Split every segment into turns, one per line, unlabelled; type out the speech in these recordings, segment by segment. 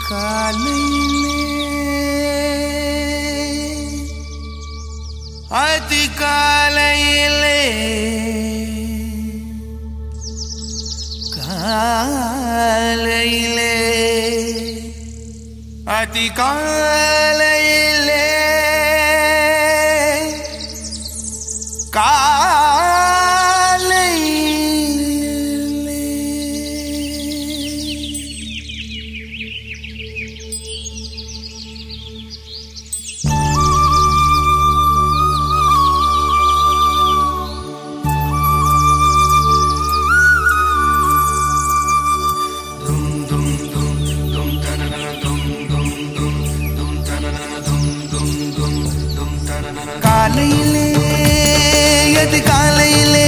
காலையிலே அதிகாலையிலே காலையிலே அதிகாலையிலே காலையிலே காலையிலே அது காலையிலே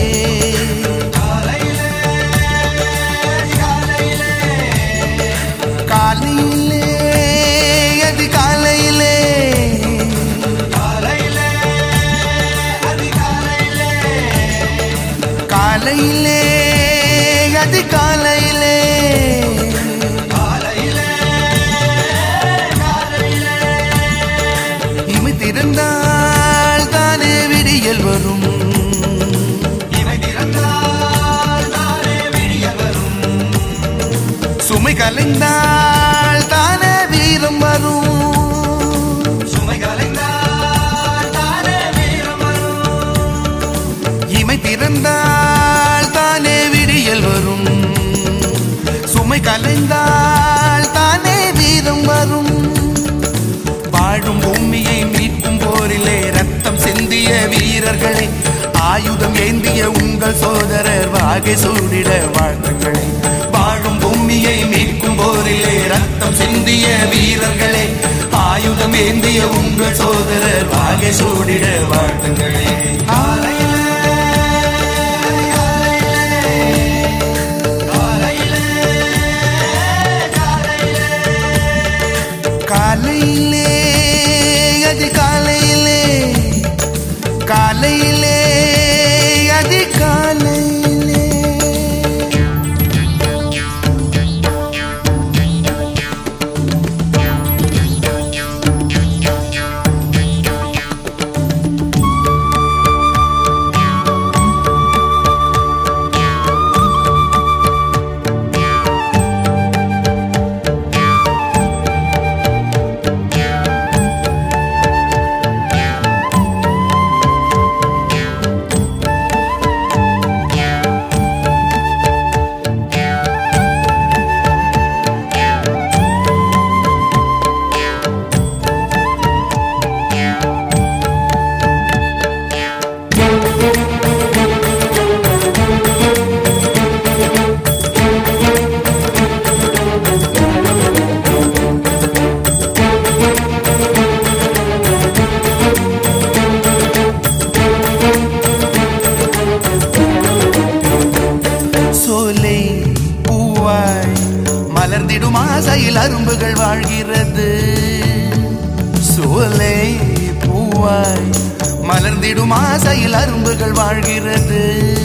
காலையிலே அது காலையிலே காலையிலே அது காலையிலே இமைத்திருந்தால் தானே விடியல் வரும் சுமை கலைந்தால் தானே வீரம் வரும் இமை திறந்தால் தானே விடியல் வரும் சுமை கலைந்தால் தானே வீரம் வரும் வாழும் பூமியை மீட்கும் போரிலே ரத்தம் சிந்திய வீரர்களே ஆயுதம் ஏந்திய உங்கள் சோதரர் வாகை சூடிட வாழ்த்துக்களே வாழும் பூமியை மீட்கும் போரிலே ரத்தம் சிந்திய வீரர்களே ஆயுதம் ஏந்திய உங்கள் சோதரர் வாகை சூடிட வாழ்த்துக்களே காலையிலே அது காலையிலே காலையிலே அது காலையிலே சோலை பூவாய் மலர்ந்திடும் ஆசையில் அரும்புகள் வாழ்கிறது சோலை பூவாய் மலர்ந்திடும் ஆசையில் அரும்புகள் வாழ்கிறது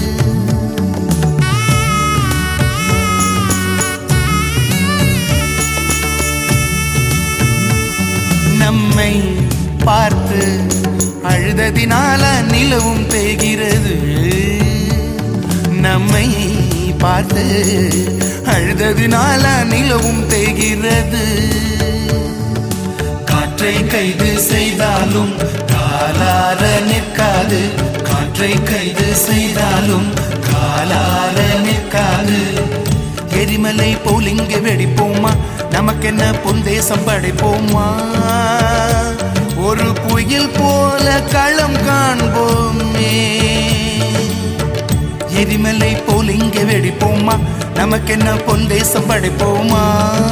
நம்மை பார்த்து அழுததினால நிலவும் தேய்கிறது நம்மை பார்த்து அழுததினால நிலவும் தேய்கிறது காற்றை கைது செய்தாலும் காலார நிற்காது காற்றை கைது செய்தாலும் காலார நிற்காது எரிமலை போல் இங்கே வெடிப்போமா நமக்கென்ன பொந்தேசம் படைப்போமா ஒரு புயல் போல களம் காண்போமே எரிமலை போல் இங்கே வெடிப்போமா நமக்கென்ன பொந்தேசம் படைப்போமா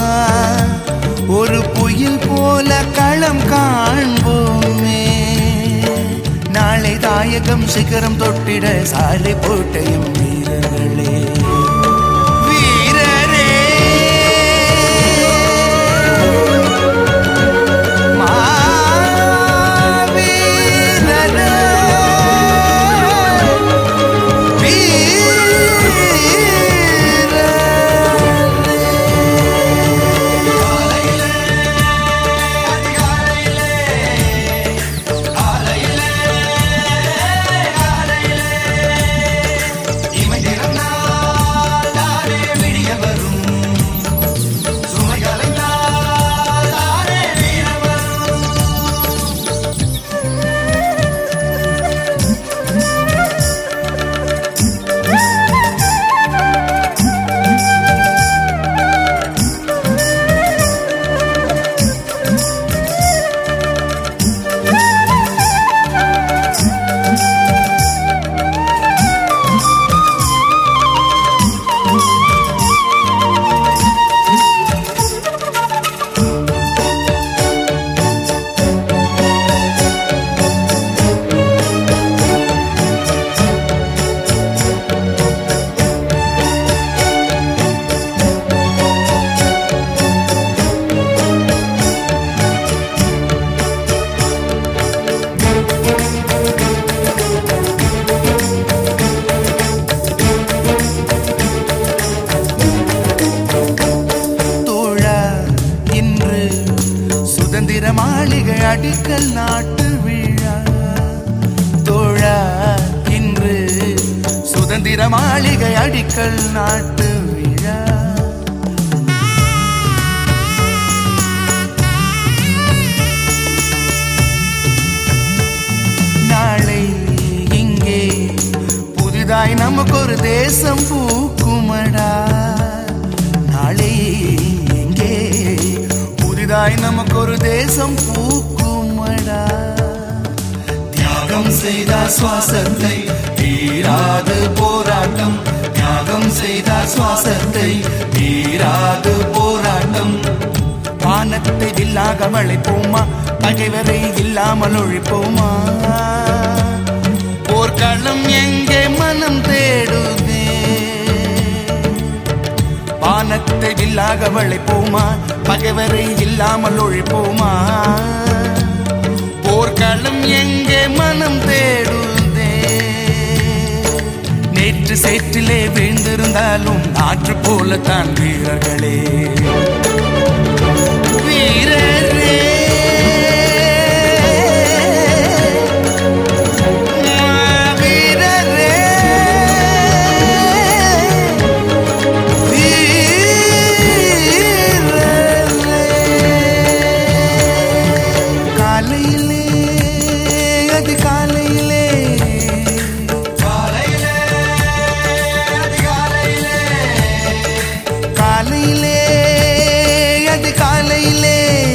ஒரு புயல் போல களம் காண்போமே நாளை தாயகம் சிகரம் தொட்டிட சாலை போட்டையும் வீரர்களே வீரரே மாவீரரே வீரரே அடிக்கல் நாட்டு விழா தோழா இன்று சுதந்திர மாளிகை அடிக்கல் நாட்டு விழா நாளை இங்கே புதிதாய் நமக்கு ஒரு தேசம் பூக்குமடா நாளை இங்கே புதிதாய் நமக்கு ஒரு தேசம் பூக்குமடா தியாகம் செய்த சுவாசத்தை தீராது போராட்டம் தியாகம் செய்த சுவாசத்தை தீராது போராட்டம் வானத்தை வில்லாக வளைப்போமா பகைவரை இல்லாமல் ஒழிப்போமா போர்க்களம் எங்கே மனம் தேடுதே வானத்தை வில்லாக வளைப்போமா பகைவரை இல்லாமல் ஒழிப்போமா போர்க்களம் எங்கே மனம் தேடுதே நேற்று சேற்றிலே வீழ்ந்திருந்தாலும் ஆற்று போலத்தான் வீரர்களே வீரரே வீரரே காலையிலே அது காலையிலே காலையிலே அது காலையிலே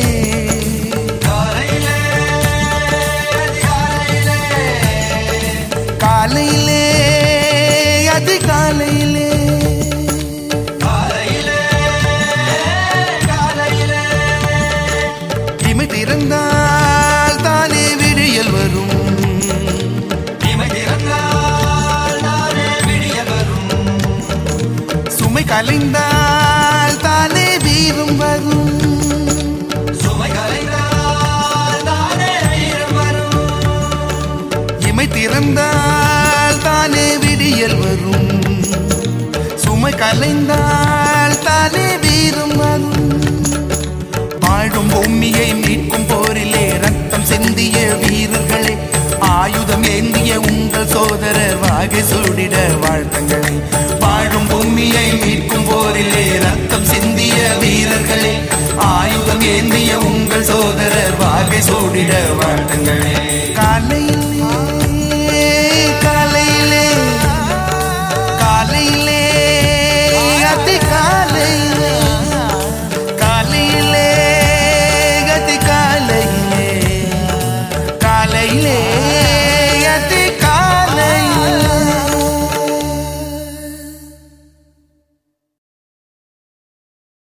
காலையிலே அது காலையிலே இமை திறந்தால் தானே விடியல் வரும் சுமை கலைந்தால் தானே வீரம் வரும் இமை திறந்தால் தானே விடியல் வரும் சுமை கலைந்தால் தானே வீரம் வரும் வாழும் பூமியை மீட்கும் போரிலே ரத்தம் சிந்திய வீரர்களே ஆயுதம் ஏந்திய உங்கள் சோதரர் வாகை சூடிட வாழ்த்தங்களே